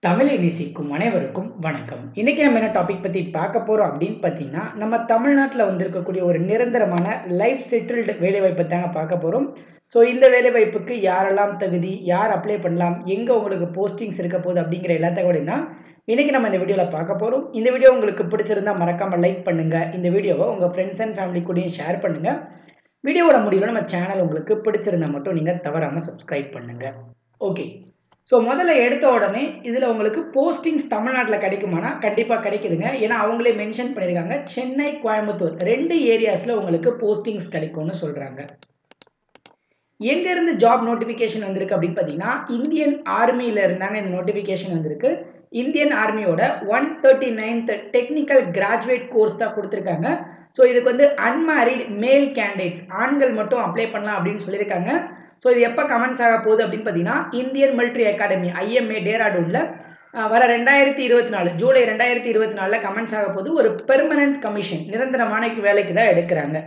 தமிழை நேசிக்கும் அனைவருக்கும் வணக்கம் இன்னைக்கு நம்ம என்ன டாபிக் பற்றி பார்க்க போகிறோம் அப்படின்னு பார்த்தீங்கன்னா நம்ம தமிழ்நாட்டில் வந்திருக்கக்கூடிய ஒரு நிரந்தரமான லைஃப் செட்டில்டு வேலைவாய்ப்பை தாங்க பார்க்க போகிறோம் ஸோ இந்த வேலைவாய்ப்புக்கு யாரெல்லாம் தகுதி யார் அப்ளை பண்ணலாம் எங்கே உங்களுக்கு போஸ்டிங்ஸ் இருக்க போகுது அப்படிங்கிற எல்லா தகவலையும் தான் இன்றைக்கி நம்ம இந்த வீடியோவில் பார்க்க போகிறோம் இந்த வீடியோ உங்களுக்கு பிடிச்சிருந்தா மறக்காமல் லைக் பண்ணுங்கள் இந்த வீடியோவை உங்கள் ஃப்ரெண்ட்ஸ் அண்ட் ஃபேமிலி கூடயும் ஷேர் பண்ணுங்கள் வீடியோவோட முடிவில் நம்ம சேனல் உங்களுக்கு பிடிச்சிருந்தா மட்டும் நீங்கள் தவறாமல் சப்ஸ்கிரைப் பண்ணுங்கள் ஓகே ஸோ முதல்ல எடுத்த உடனே இதில் உங்களுக்கு போஸ்டிங்ஸ் தமிழ்நாட்டில் கிடைக்குமானா கண்டிப்பாக கிடைக்குதுங்க ஏன்னா அவங்களே மென்ஷன் பண்ணியிருக்காங்க சென்னை கோயம்புத்தூர் ரெண்டு ஏரியாஸில் உங்களுக்கு போஸ்டிங்ஸ் கிடைக்கும்னு சொல்கிறாங்க எங்கேருந்து ஜாப் நோட்டிஃபிகேஷன் வந்திருக்கு அப்படின்னு பார்த்தீங்கன்னா இந்தியன் ஆர்மியில் இருந்தாங்க இந்த நோட்டிஃபிகேஷன் வந்திருக்கு இந்தியன் ஆர்மியோட one thirty ninth technical graduate course தான் கொடுத்துருக்காங்க ஸோ இதுக்கு வந்து அன்மேரிட் மேல் கேண்டிடேட்ஸ் ஆண்கள் மட்டும் அப்ளை பண்ணலாம் அப்படின்னு சொல்லியிருக்காங்க ஸோ இது எப்போ கமெண்ட்ஸ் ஆக போகுது அப்படின்னு பார்த்தீங்கன்னா இந்தியன் மிலிட்ரி அகாடமி ஐஎம்ஏ டேராடூனில் வர ரெண்டாயிரத்தி இருபத்தி நாலு ஜூலை ரெண்டாயிரத்தி இருபத்தி நாலில் கமெண்ட்ஸ் ஆக போது ஒரு பெர்மனன்ட் கமிஷன் நிரந்தரமான வேலைக்கு தான் எடுக்கிறாங்க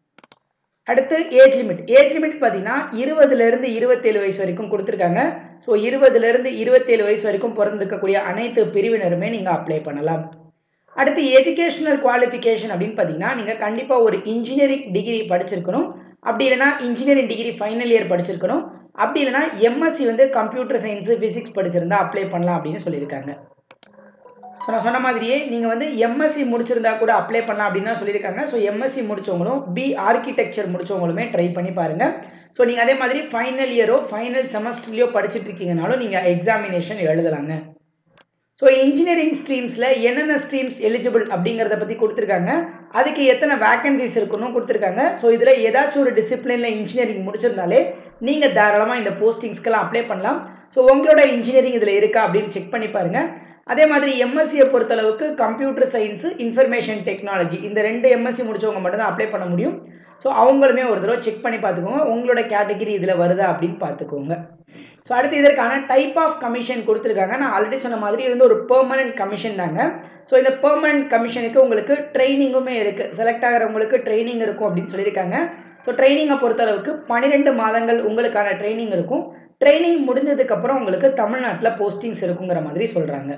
அடுத்து ஏஜ் லிமிட் ஏஜ் லிமிட் பார்த்தீங்கன்னா இருபதுலேருந்து இருபத்தேழு வயசு வரைக்கும் கொடுத்துருக்காங்க ஸோ இருபதுலேருந்து இருபத்தேழு வயசு வரைக்கும் பிறந்திருக்கக்கூடிய அனைத்து பிரிவினருமே நீங்கள் அப்ளை பண்ணலாம் அடுத்து எஜுகேஷனல் குவாலிஃபிகேஷன் அப்படின்னு பார்த்தீங்கன்னா நீங்கள் கண்டிப்பாக ஒரு இன்ஜினியரிங் டிகிரி படிச்சிருக்கணும் அப்படி இல்லைனா இன்ஜினியரிங் டிகிரி ஃபைனல் இயர் படிச்சிருக்கணும் அப்படி இல்லைனா எம்எஸ்சி வந்து கம்ப்யூட்டர் சயின்ஸு ஃபிசிக்ஸ் படிச்சிருந்தா அப்ளை பண்ணலாம் அப்படின்னு சொல்லியிருக்காங்க ஸோ நான் சொன்ன மாதிரியே நீங்கள் வந்து எம்எஸ்சி முடிச்சிருந்தா கூட அப்ளை பண்ணலாம் அப்படின்னு தான் சொல்லியிருக்காங்க ஸோ எம்எஸ்சி முடித்தவங்களும் பி ஆர்கிடெக்சர் முடித்தவங்களுமே ட்ரை பண்ணி பாருங்கள் ஸோ நீங்கள் அதே மாதிரி ஃபைனல் இயரோ ஃபைனல் செமஸ்டர்லையோ படிச்சுட்டு இருக்கீங்கனாலும் நீங்கள் எக்ஸாமினேஷன் எழுதலாங்க ஸோ இன்ஜினியரிங் ஸ்ட்ரீம்ஸில் என்னென்ன ஸ்ட்ரீம்ஸ் எலிஜிபிள் அப்படிங்கிறத பற்றி கொடுத்துருக்காங்க அதுக்கு எத்தனை வேக்கன்சிஸ் இருக்குன்னு கொடுத்துருக்காங்க ஸோ இதில் ஏதாச்சும் ஒரு டிசிப்ளினில் இன்ஜினியரிங் முடிச்சிருந்தாலே நீங்கள் தாராளமாக இந்த போஸ்டிங்ஸ்க்கெல்லாம் அப்ளை பண்ணலாம் ஸோ உங்களோட இன்ஜினியரிங் இதில் இருக்கா அப்படின்னு செக் பண்ணி பாருங்கள் அதே மாதிரி எம்எஸ்சியை பொறுத்தளவுக்கு கம்ப்யூட்டர் சயின்ஸு இன்ஃபர்மேஷன் டெக்னாலஜி இந்த ரெண்டு எம்எஸ்சி முடிச்சவங்க மட்டும்தான் அப்ளை பண்ண முடியும் ஸோ அவங்களுமே ஒரு தடவை செக் பண்ணி பார்த்துக்கோங்க உங்களோட கேட்டகிரி இதில் வருதா அப்படின்னு பார்த்துக்கோங்க ஸோ அடுத்து இதற்கான டைப் ஆஃப் கமிஷன் கொடுத்துருக்காங்க நான் ஆல்ரெடி சொன்ன மாதிரி இது வந்து ஒரு பெர்மனன்ட் கமிஷன் தாங்க ஸோ இந்த பெர்மனன்ட் கமிஷனுக்கு உங்களுக்கு ட்ரைனிங்குமே இருக்குது செலக்ட் ஆகிறவங்களுக்கு ட்ரைனிங் இருக்கும் அப்படின்னு சொல்லியிருக்காங்க ஸோ ட்ரைனிங்கை பொறுத்தளவுக்கு பன்னிரெண்டு மாதங்கள் உங்களுக்கான ட்ரைனிங் இருக்கும் ட்ரைனிங் முடிஞ்சதுக்கப்புறம் உங்களுக்கு தமிழ்நாட்டில் போஸ்டிங்ஸ் இருக்குங்கிற மாதிரி சொல்கிறாங்க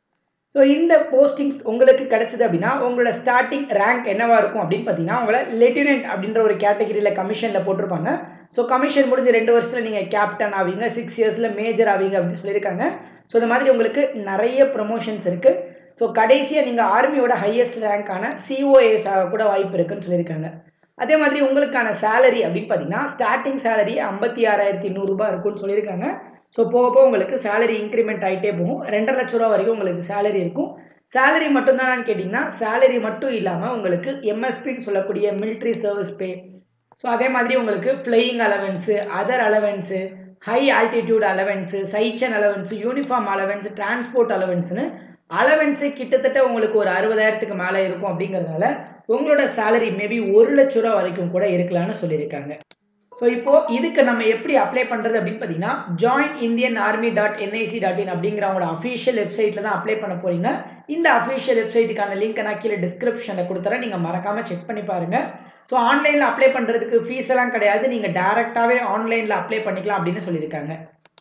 ஸோ இந்த போஸ்டிங்ஸ் உங்களுக்கு கிடைச்சது அப்படின்னா உங்களோட ஸ்டார்டிங் ரேங்க் என்னவா இருக்கும் அப்படின்னு பார்த்தீங்கன்னா உங்களை லெப்டினன்ட் அப்படின்ற ஒரு கேட்டகிரியில் கமிஷனில் போட்டிருப்பாங்க ஸோ கமிஷன் முடிஞ்ச ரெண்டு வருஷத்தில் நீங்கள் கேப்டன் ஆவீங்க சிக்ஸ் இயர்ஸில் மேஜர் ஆவீங்க அப்படின்னு சொல்லியிருக்காங்க ஸோ இந்த மாதிரி உங்களுக்கு நிறைய ப்ரொமோஷன்ஸ் இருக்குது ஸோ கடைசியாக நீங்கள் ஆர்மியோட ஹையஸ்ட் ரேங்க்கான சிஓஏஸ் ஆக கூட வாய்ப்பு இருக்குன்னு சொல்லியிருக்காங்க அதே மாதிரி உங்களுக்கான சேலரி அப்படின்னு பார்த்தீங்கன்னா ஸ்டார்டிங் சேலரி ஐம்பத்தி ஆறாயிரத்தி நூறுரூபா இருக்குன்னு சொல்லியிருக்காங்க ஸோ போக போக உங்களுக்கு சேலரி இன்க்ரிமெண்ட் ஆகிட்டே போகும் ரெண்டரை லட்ச ரூபா வரைக்கும் உங்களுக்கு சேலரி இருக்கும் சேலரி மட்டும்தான் கேட்டிங்கன்னா சேலரி மட்டும் இல்லாமல் உங்களுக்கு எம்எஸ்பின்னு சொல்லக்கூடிய மிலிட்ரி சர்வீஸ் பே ஸோ அதே மாதிரி உங்களுக்கு flying allowance other allowance high altitude allowance Siachen allowance uniform allowance transport அலவன்ஸ்னு அலவன்ஸு கிட்டத்தட்ட உங்களுக்கு ஒரு அறுபதாயிரத்துக்கு மேலே இருக்கும் அப்படிங்கிறதுனால உங்களோட சேலரி மேபி ஒரு லட்ச ரூபா வரைக்கும் கூட இருக்கலாம்னு சொல்லியிருக்காங்க ஸோ இப்போ இதுக்கு நம்ம எப்படி அப்ளை பண்ணுறது அப்படின்னு பார்த்தீங்கன்னா join Indian army dot NIC dot in அப்படிங்கிற அவங்களோட அஃபீஷியல் வெப்சைட்டில் தான் அப்ளை பண்ண போறீங்க இந்த அஃபீஷியல் வெப்சைட்டுக்கான லிங்க் நான் கீழே டிஸ்கிரிப்ஷனில் கொடுத்துறேன் நீங்கள் மறக்காமல் செக் பண்ணி பாருங்கள் ஸோ ஆன்லைனில் அப்ளை பண்ணுறதுக்கு ஃபீஸ் எல்லாம் கிடையாது நீங்கள் டேரெக்டாகவே ஆன்லைனில் அப்ளை பண்ணிக்கலாம் அப்படின்னு சொல்லியிருக்காங்க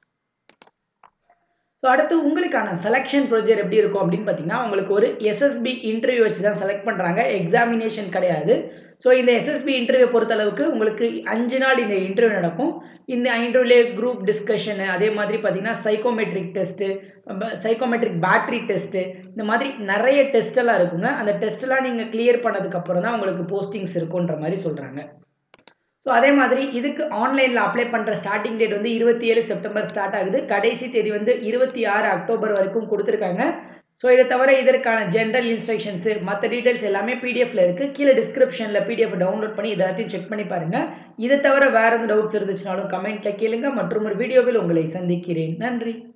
ஸோ அடுத்து உங்களுக்கான செலெக்ஷன் ப்ரொசீஜர் எப்படி இருக்கும் அப்படின்னு பார்த்தீங்கன்னா உங்களுக்கு ஒரு எஸ்எஸ்பி இன்டர்வியூ வச்சு தான் செலக்ட் பண்ணுறாங்க எக்ஸாமினேஷன் கிடையாது ஸோ இந்த எஸ்எஸ்பி இன்டர்வியூ பொறுத்தளவுக்கு உங்களுக்கு அஞ்சு நாள் இந்த இன்டர்வியூ நடக்கும் இந்த இன்டர்வியூலே குரூப் டிஸ்கஷனு அதே மாதிரி பார்த்தீங்கன்னா psychometric test psychometric battery test இந்த மாதிரி நிறைய டெஸ்ட்டெல்லாம் இருக்குங்க அந்த டெஸ்ட்டெல்லாம் நீங்கள் கிளியர் பண்ணதுக்கப்புறம் தான் உங்களுக்கு போஸ்டிங்ஸ் இருக்குன்ற மாதிரி சொல்கிறாங்க ஸோ அதே மாதிரி இதுக்கு ஆன்லைனில் அப்ளை பண்ணுற ஸ்டார்டிங் டேட் வந்து இருபத்தி ஏழு செப்டம்பர் ஸ்டார்ட் ஆகுது கடைசி தேதி வந்து இருபத்தி ஆறு அக்டோபர் வரைக்கும் கொடுத்துருக்காங்க ஸோ இதை தவிர இதற்கான ஜென்ரல் இன்ஸ்ட்ரக்ஷன்ஸு மற்ற டீட்டெயில்ஸ் எல்லாமே பிடிஎஃப்ல இருக்குது கீழே டிஸ்கிரிப்ஷனில் பிடிஎஃப் டவுன்லோட் பண்ணி எல்லாத்தையும் செக் பண்ணி பாருங்கள் இதை தவிர வேறு எதுவும் டவுட்ஸ் இருந்துச்சுனாலும் கமெண்ட்டில் கேளுங்க மற்றும் ஒரு வீடியோவில் உங்களை சந்திக்கிறேன் நன்றி